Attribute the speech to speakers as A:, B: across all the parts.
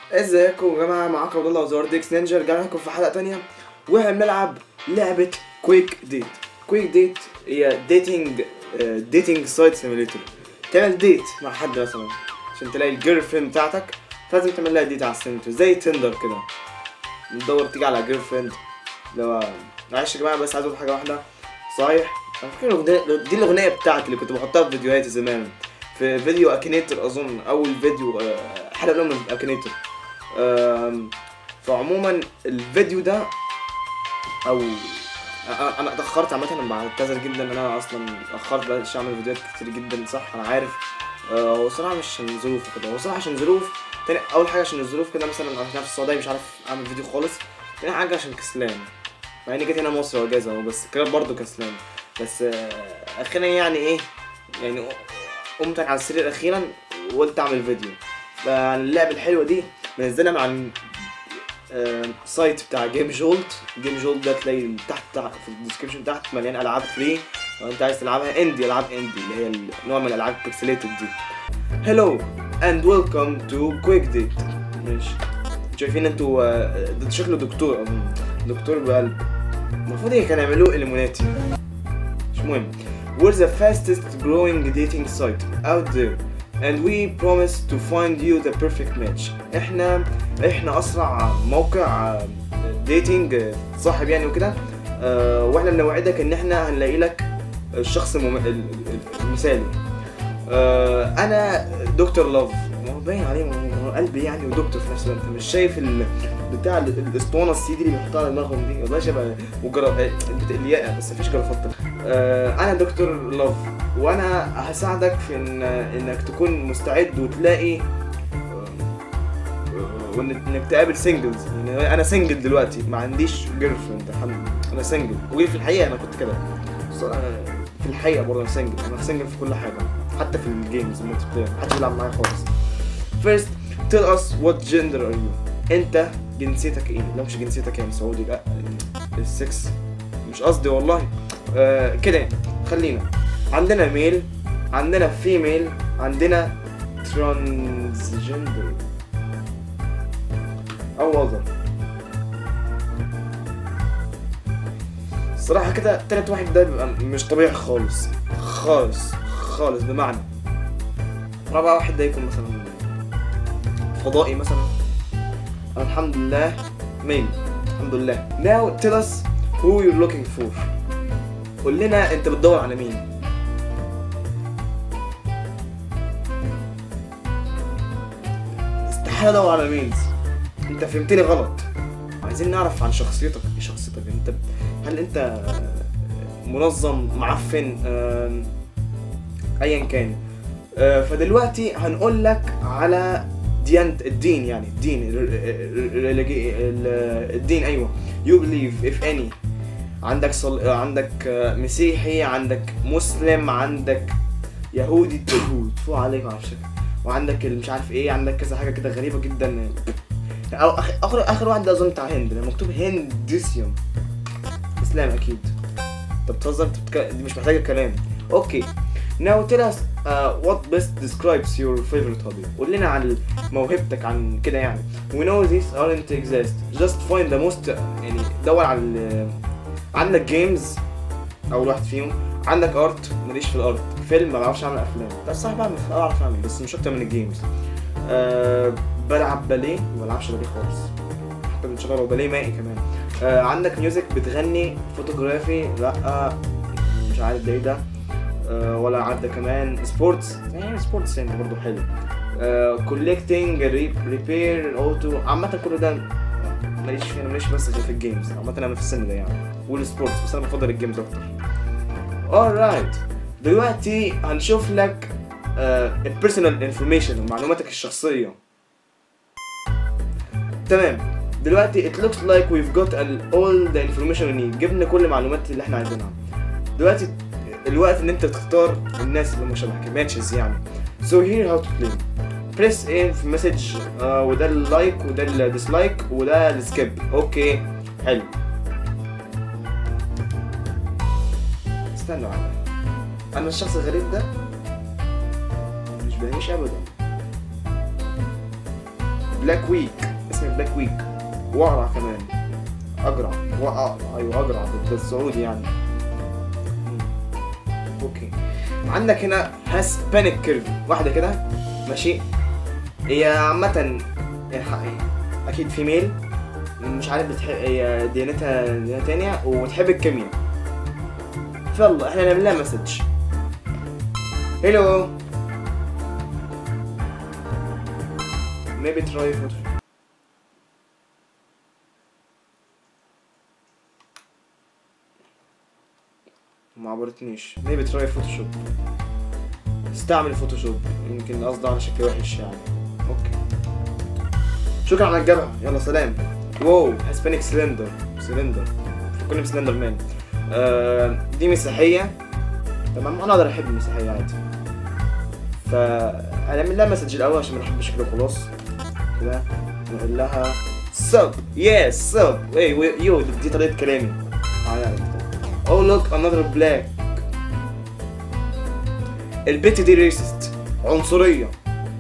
A: ازيكم يا جماعه معاكم عبد الله وزوار ديكس نينجا رجعنا لكم في حلقه تانية واحنا بنلعب لعبه كويك ديت كويك ديت هي ديتنج ديتنج سايت سيميليتور تعمل ديت مع حد مثلا عشان تلاقي الجيرل فريند بتاعتك فلازم تعمل لها ديت على السيميليتور زي تندر كده بتدور تيجي على جيرل فريند لو معلش يا جماعه بس عايز اقول حاجه واحده صحيح على فكره الأغنية- دي الاغنيه بتاعتي اللي كنت بحطها في فيديوهاتي زمان في فيديو اكينيتور اظن اول فيديو آه، حلقه الاولى من اكينيتور آم، فعموما الفيديو ده او أ- انا اتاخرت عامه انا بعتذر جدا ان انا اصلا اتاخرت بقيتش اعمل فيديوهات كتير جدا صح انا عارف آه، هو صراحه مش عشان ظروف وكده هو صراحه عشان ظروف تاني اول حاجه عشان الظروف كده مثلا انا هنا في السعوديه مش عارف اعمل فيديو خالص تاني حاجه عشان كسلان مع اني جيت هنا مصر واجازه اهو بس كده برضه كسلان بس آه، اخيرا يعني ايه يعني قمت على السرير اخيرا وقلت اعمل فيديو فاللعبه الحلوه دي منزلها من على آه، سايت بتاع جيم جولت جيم جولت ده تلاقي تحت تحت في الديسكربشن تحت مليان العاب فري لو انت عايز تلعبها اندي العاب اندي اللي هي نوع من الالعاب البكسليتد دي هلو اند ويلكم تو كويك ديت ماشي شايفين انتوا آه، ده شكله دكتور أظن. دكتور بقلب المفروض هي كانوا يعملوه اليموناتي مش مهم We're the fastest growing dating site out there and we promise to find you the perfect match احنا احنا اسرع موقع ديتنج صاحب يعني وكده آه، واحنا بنوعدك ان احنا هنلاقي لك الشخص المم... ال- ال- المثالي آه، انا دكتور لاف ما هو باين عليه ما هو قلبي يعني ودكتور في نفس الوقت مش شايف ال... بتاع ال- الاسطوانه السي دي اللي بيحطها على دماغهم دي والله شبه وجرا... آه، بت- الياقه بس مفيش جرافطه آه، انا دكتور لاف وانا هساعدك في ان انك تكون مستعد وتلاقي آه، وان انك تقابل سنجلز يعني انا سنجل دلوقتي ما عنديش جيرل فريند الحمد لله انا سنجل وفي الحقيقه انا كنت كده بس أنا في الحقيقه برضه انا سنجل انا سنجل في كل حاجه حتى في الجيمز الملتي بلاير محدش بيلعب معايا خالص first tell us what gender are you انت جنسيتك ايه لا مش جنسيتك يعني سعودي لا السكس مش قصدي والله آه كده يعني. خلينا عندنا ميل عندنا فيميل عندنا ترانسجندر او وضع الصراحة كده تالت واحد ده بيبقى مش طبيعي خالص خالص خالص بمعنى رابع واحد ده يكون مثلا فضائي مثلا أنا الحمد لله ميل الحمد لله now tell us who you're looking for قول لنا انت بتدور على مين استحالة ادور على مين انت فهمتني غلط عايزين نعرف عن شخصيتك ايه شخصيتك انت هل انت منظم معفن آم، ايا كان آه، فدلوقتي هنقول لك على ديانت الدين يعني الدين ال- ال- ال- ال- الدين ايوه you believe if any عندك صل... عندك آه، مسيحي عندك مسلم عندك يهودي يهود فوق عليك معرفش وعندك ال- مش عارف ايه عندك كذا حاجه كده غريبه جدا او اخر اخر, آخر واحد ده اظن بتاع هند لأن مكتوب هندسيوم اسلام اكيد انت بتهزر انت بتك... دي مش محتاجه كلام اوكي now tell us uh, what best describes your favorite hobby قول لنا عن موهبتك عن كده يعني we know these aren't exist just find the most يعني دور على ال- عندك جيمز اول واحد فيهم عندك ارت ماليش في الارت فيلم ما بعرفش اعمل افلام بس صح بعمل بعرف اعمل بس مش اكتر من الجيمز أه بلعب باليه ما بلعبش باليه خالص حتى بنشغل باليه مائي كمان أه عندك ميوزك بتغني فوتوغرافي لا مش عارف ده ايه ده أه ولا عارف ده كمان سبورتس يعني سبورتس يعني برضه حلو كولكتنج ريبير اوتو عامة كل ده ماليش فيه انا ماليش بس غير في الجيمز عامة انا في السن ده يعني والسبورتس بس انا بفضل الجيمز اكتر alright دلوقتي هنشوف لك البيرسونال انفورميشن معلوماتك الشخصية تمام دلوقتي it looks like we've got all- all the information we need جبنا كل المعلومات اللي احنا عايزينها دلوقتي الوقت ان انت تختار الناس اللي هم شبهك ماتشز يعني so here how to play press ايه في مسج آه وده اللايك وده الديسلايك وده السكيب اوكي حلو استنوا عليا انا الشخص الغريب ده مش بلاقيش ابدا بلاك ويك اسمي بلاك ويك واقرع كمان اقرع واقرع ايوه اقرع ده السعودي يعني مم. اوكي عندك هنا هاسبانيك كيرف واحده كده ماشي هي عامة اكيد فيميل مش عارف بتحب هي ديانتها ديانة تانية وبتحب الكيمياء فيلا احنا نعمل لها مسج هلو maybe try photo ما عبرتنيش maybe try فوتوشوب استعمل فوتوشوب يمكن قصدي على شكل وحش يعني اوكي شكرا على الجبهة يلا سلام واو هسبانيك سلندر سلندر فكرني بسلندر مان آه دي مسيحية تمام انا اقدر احب المسيحية عادي فهنعمل لها مسج الاول عشان ما نحبش كده خلاص كده نقول لها سب يس سب اي يو دي طريقة كلامي او لوك انذر بلاك البت دي ريسست عنصرية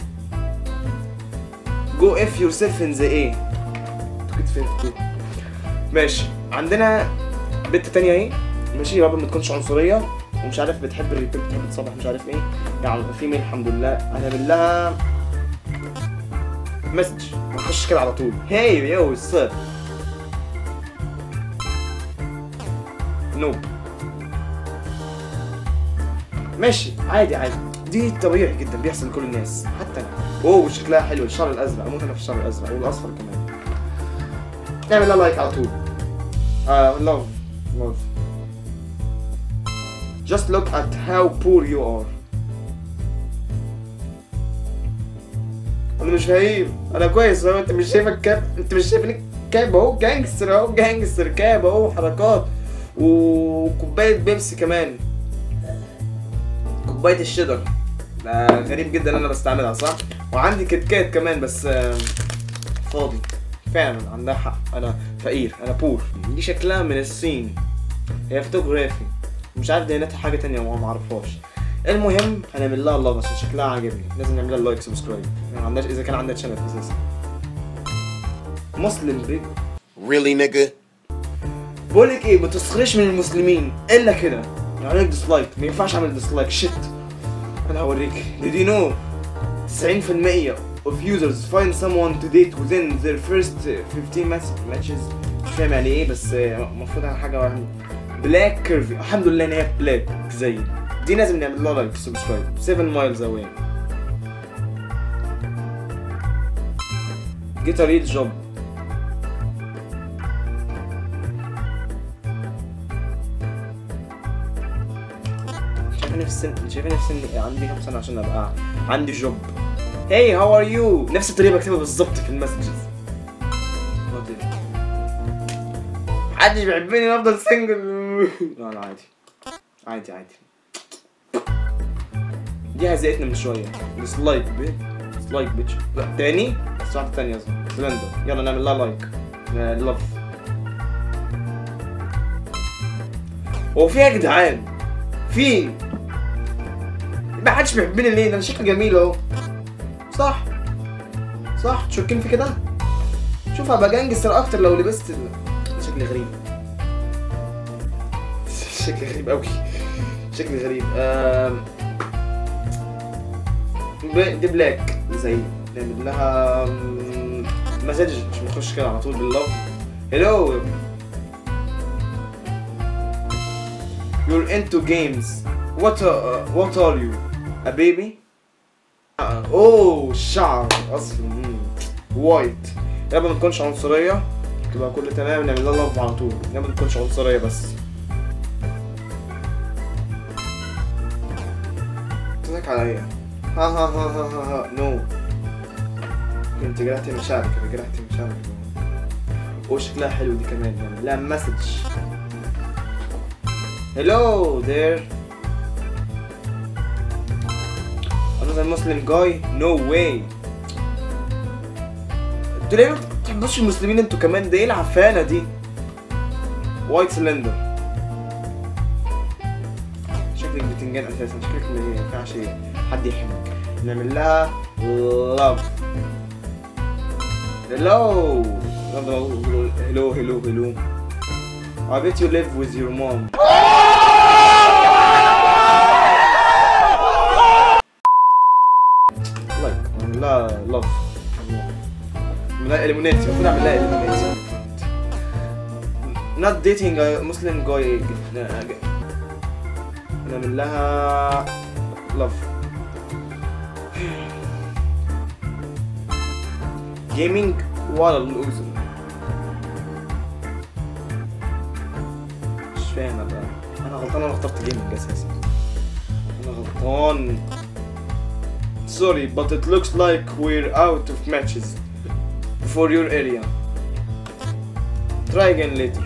A: جو اف يور سيلف ان ذا ايه كنت فين تو ماشي عندنا بنت تانية اهي ماشي يا رب ما تكونش عنصرية ومش عارف بتحب الريبيل بتحب تصبح مش عارف ايه يعني فيميل الحمد لله هنعمل لها مسج ما نخش كده على طول هاي يو واتس نوب ماشي عادي عادي دي طبيعي جدا بيحصل لكل الناس حتى انا اوه شكلها حلو الشعر الازرق اموت انا في الشعر الازرق والاصفر كمان نعمل لها لايك على طول اه لاف لاف just look at how poor you are انا مش فاهم انا كويس اهو انت مش شايفك كاب انت مش شايفني كاب اهو جانجستر اهو جانجستر كاب اهو حركات وكوبايه بيبسي كمان كوبايه الشيدر ده غريب جدا ان انا بستعملها صح وعندي كيت كات كمان بس آه، فاضي فعلا عندها حق انا فقير انا بور دي شكلها من الصين هي فوتوغرافي مش عارف ديانتها حاجه تانية وما اعرفهاش المهم هنعمل لها لاف عشان شكلها عاجبني لازم نعمل لها لايك سبسكرايب ما عندهاش اذا كان عندها شانل اساسا مسلم بيج
B: Really, nigga?
A: بقول لك ايه ما تسخريش من المسلمين الا كده عليك ديسلايك ما ينفعش اعمل ديسلايك شيت انا هوريك did you know 90% of users find someone to date within their first 15 match- matches مش فاهم يعني ايه بس المفروض على حاجه واحده بلاك كيرفي الحمد لله ان هي بلاك زي دي لازم نعمل لها لايك سبسكرايب 7 miles away get a real job شايفاني في السن شايفاني في سن عندي كام سنه عشان ابقى عندي جوب هاي هاو ار يو نفس الطريقه بكتبها بالظبط في المسجز محدش بيحبني افضل سنجل لا لا عادي عادي عادي دي هزقتنا من شويه ديسلايك بي ديسلايك بيتش لا تاني بس واحده تانية يا زلمه سلندر يلا نعمل لها لايك لاف هو في إيه يا جدعان في ما حدش بيحبني ليه ده انا شكلي جميل اهو صح صح تشكين في كده شوف هبقى جانجستر اكتر لو لبست ال- شكلي غريب شكلي غريب قوي شكلي غريب آم، ب- دي بلاك زي نعمل لها آم، مسج مش بنخش كده على طول باللف هلو You're into games. What uh, what are you? A baby? آه، اوه الشعر اصفر وايت يابا ما تكونش عنصرية تبقى كله تمام نعمل لها لف على طول يابا ما تكونش عنصرية بس تضحك عليا ها ها ها ها ها ها نو انت جرحتي مشاعرك كده جرحتي مشاعرك اوه شكلها حلو دي كمان يعني لا مسج Hello there. Another Muslim guy? No way. انتوا ليه ما بتحبوش المسلمين انتوا كمان ده ايه العفانة دي؟ وايت سلندر شكلك بتنجان اساسا شكلك ما ينفعش حد يحبك نعمل لها لاف Hello. Hello, hello, hello. I bet you live with your mom. Like, لا love. لا eliminate المفروض اعمل لها eliminate. Not dating a Muslim guy. نعمل لها love. جيمنج ولا الاذن مش فاهم بقى انا غلطان انا اخترت جيمنج اساسا انا غلطان sorry but it looks like we're out of matches for your area try again later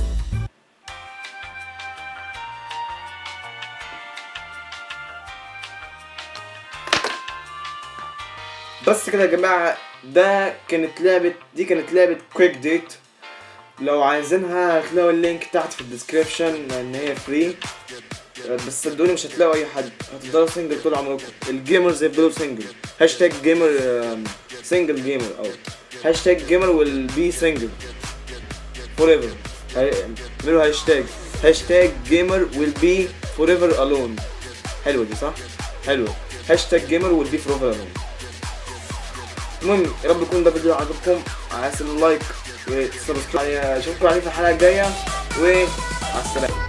A: بس كده يا جماعة ده كانت لعبة دي كانت لعبة كويك ديت لو عايزينها هتلاقوا اللينك تحت في الديسكريبشن ان هي فري بس صدقوني مش هتلاقوا اي حد هتفضلوا سنجل طول عمركم الجيمرز يفضلوا سنجل هاشتاج جيمر سنجل جيمر او هاشتاج جيمر والبي سنجل فور ايفر اعملوا هاشتاج هاشتاج جيمر والبي فور ايفر الون حلوه دي صح؟ حلوه هاشتاج جيمر والبي فور ايفر الون المهم يا رب يكون ده فيديو عجبكم عايز اللايك وسبسكرايب اشوفكم عليه في الحلقه الجايه ومع السلامه